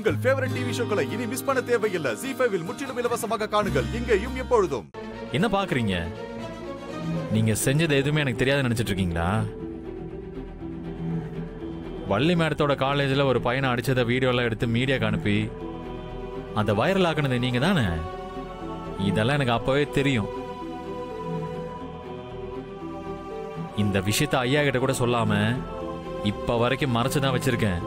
உங்கள் favourite TV ஷோக்களை இனி miss பண்ண தேவையில்லை ஜி ஃபைவில் முற்றிலும் இலவசமாக காணுங்கள் இங்கேயும் எப்பொழுதும் என்ன பாக்குறீங்க நீங்க செஞ்சது எதுவுமே எனக்கு தெரியாதுன்னு நினைச்சிட்டு இருக்கீங்களா வள்ளி மேடத்தோட காலேஜில் ஒரு பையனை அடிச்சத வீடியோலாம் எடுத்து மீடியாக்கு அனுப்பி அந்த வைரல் ஆக்குனது நீங்க தானே இதெல்லாம் எனக்கு அப்பவே தெரியும் இந்த விஷயத்த ஐயா கிட்ட கூட சொல்லாம இப்ப வரைக்கும் மறைச்சு தான் வச்சிருக்கேன்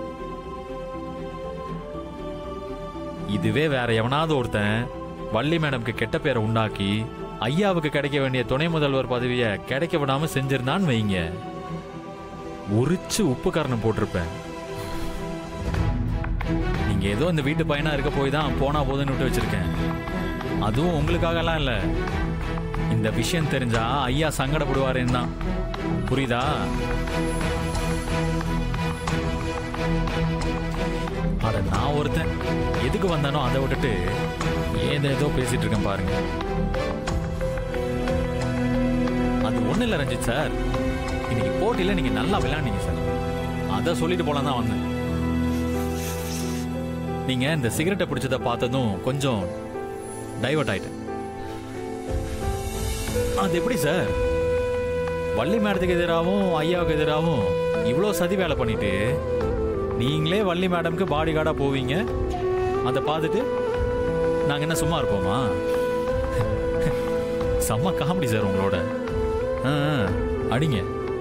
இதுவே வேற எவனாவது ஒருத்தன் வள்ளி மேடம்க்கு கெட்ட பேரை உண்டாக்கி ஐயாவுக்கு கிடைக்க வேண்டிய துணை முதல்வர் பதவியை கிடைக்க விடாம செஞ்சிருந்தான்னு வைங்க உரிச்சு உப்பு காரணம் போட்டிருப்பேன் நீங்க ஏதோ இந்த வீட்டு பையனா இருக்க போய் தான் போனா போதுன்னு விட்டு வச்சிருக்கேன் அதுவும் உங்களுக்காகலாம் இல்ல இந்த விஷயம் தெரிஞ்சா ஐயா சங்கடப்படுவாருன்னு தான் புரியுதா அட நான் ஒருத்தன் எதுக்கு வந்தானோ அதை விட்டுட்டு ஏதேதோ பேசிட்டு இருக்கேன் பாருங்க அது ஒண்ணு இல்ல ரஞ்சித் சார் இன்னைக்கு போட்டியில நீங்க நல்லா விளையாண்டீங்க சார் அதை சொல்லிட்டு போலாம் தான் வந்தேன் நீங்க இந்த சிகரெட்டை பிடிச்சத பார்த்ததும் கொஞ்சம் டைவர்ட் ஆயிட்டேன் அது எப்படி சார் வள்ளி மேடத்துக்கு எதிராகவும் ஐயாவுக்கு எதிராகவும் இவ்வளோ சதி வேலை பண்ணிட்டு நீங்களே வள்ளி மேடம்க்கு பாடி கார்டா போவீங்க அதை பார்த்துட்டு நாங்க என்ன சும்மா இருப்போமா செம்ம காமெடி சார் உங்களோட ஆ, ஆ, அடிங்க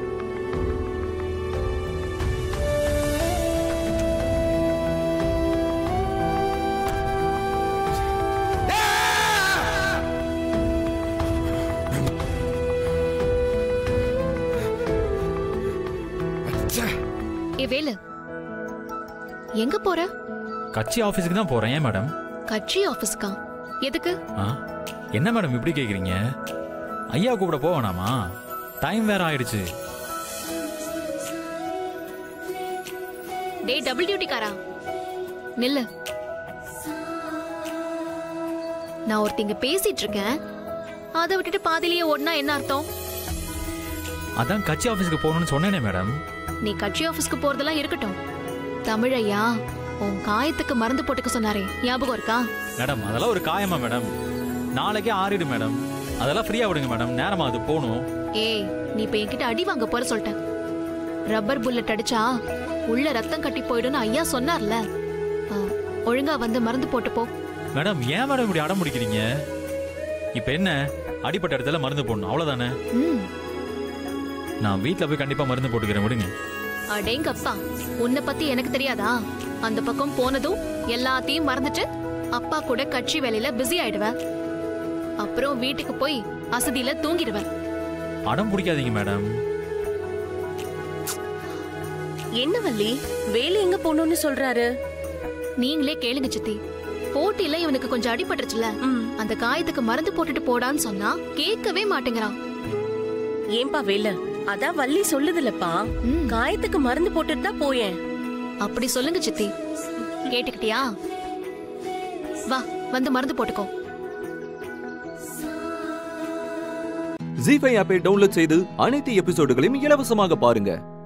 ஏ வேலு எங்க போற கட்சி ஆஃபீஸுக்கு தான் போறேன் ஏன் மேடம் கட்சி ஆபீஸ்க்கா எதுக்கு ஆ என்ன மேடம் இப்படி கேக்குறீங்க ஐயா கூப்பிட போவேணாமா டைம் வேற ஆயிடுச்சு டேய் டபுள் டியூட்டிக்காரா நில்லு நான் ஒருத்திங்க பேசிட்டு இருக்கேன் அதை விட்டுட்டு பாதிலேயே ஓடினா என்ன அர்த்தம் அதான் கட்சி ஆஃபீஸுக்கு போகணும்னு சொன்னேனே மேடம் நீ கட்சி ஆபீஸ்க்கு போறதெல்லாம் இருக்கட்டும் தமிழையா உன் காயத்துக்கு மருந்து போட்டுக்க சொன்னாரே ஞாபகம் இருக்கா மேடம் அதெல்லாம் ஒரு காயமா மேடம் நாளைக்கே ஆறிடும் மேடம் அதெல்லாம் ஃப்ரீயா விடுங்க மேடம் நேரமா அது போகணும் ஏய் நீ இப்ப என்கிட்ட அடி வாங்க போற சொல்லிட்டேன் ரப்பர் புல்லட் அடிச்சா உள்ள ரத்தம் கட்டி போயிடும்னு ஐயா சொன்னார்ல ஆ, ஒழுங்கா வந்து மருந்து போட்டு போ மேடம் ஏன் மேடம் இப்படி அடம் பிடிக்கிறீங்க இப்போ என்ன அடிப்பட்ட இடத்துல மருந்து போடணும் அவ்வளவுதானே ம் நான் வீட்ல போய் கண்டிப்பா மருந்து போட்டுக்கிறேன் விடுங்க அடேங்கப்பா உன்னை பத்தி எனக்கு தெரியாதா அந்த பக்கம் போனதும் எல்லாத்தையும் மறந்துட்டு அப்பா கூட கட்சி வேலையில பிஸி ஆயிடுவ அப்புறம் வீட்டுக்கு போய் அசதியில தூங்கிடுவ அடம் பிடிக்காதீங்க மேடம் என்ன வள்ளி வேலை எங்க போகணும்னு சொல்றாரு நீங்களே கேளுங்க சித்தி போட்டியில இவனுக்கு கொஞ்சம் அடிபட்டுருச்சுல ம், அந்த காயத்துக்கு மருந்து போட்டுட்டு போடான்னு சொன்னா கேட்கவே மாட்டேங்கிறான் ஏன்பா வேலை அதான் வள்ளி சொல்லுதுலப்பா ம், காயத்துக்கு மருந்து போட்டுட்டு தான் போயேன் அப்படி சொல்லுங்க சித்தி கேட்டுக்கிட்டியா வா வந்து மருந்து போட்டுக்கோ ஜி ஃபைவ் ஆப்பை டவுன்லோட் செய்து அனைத்து எபிசோடுகளையும் இலவசமாக பாருங்க